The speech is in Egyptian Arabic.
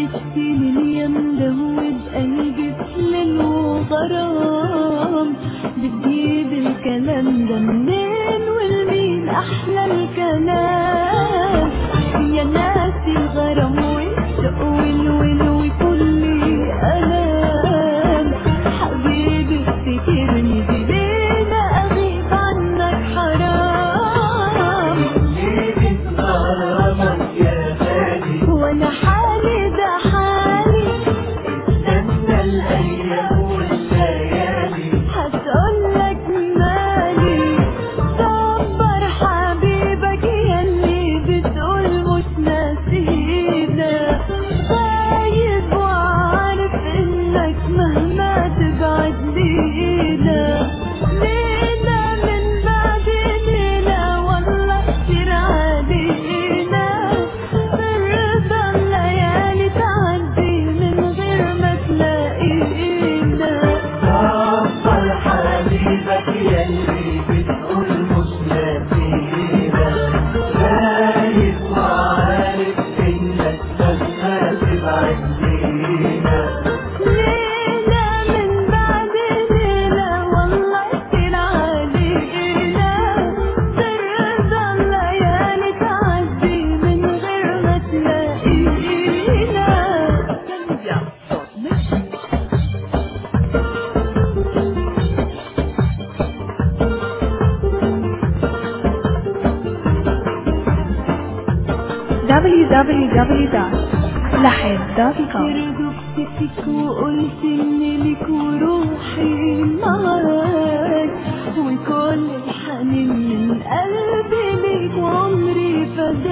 السنين يا مدود قلبي بحلل وغرام بتجيب الكلام ده منين والمين احلى الكلام يا ناس الغرام والشوق والول وكل الام حبيبي افتكرني بليلة اغيب عنك حرام وانا حالي ده حالي هتقولك مالي صبر حبيبك ياللي بتقول مش ناسينا طيب وعارف انك مهما تبعد لينا لينا من بعد ليلة والله كتير علينا برضى الليالي تعدي من غير ما تلاقينا حبيبك يلي بتقول مش ناسينا خايف وعارف انك مهما تبعد لينا ليلة من بعد ليلة والله كتير علينا ترضى الليالي تعدي من غير ما تلاقينا www.lahib.com دبت فيك وقلت ان ليك وروحي معاك وكل الحنين من قلبي ليك وعمري فداك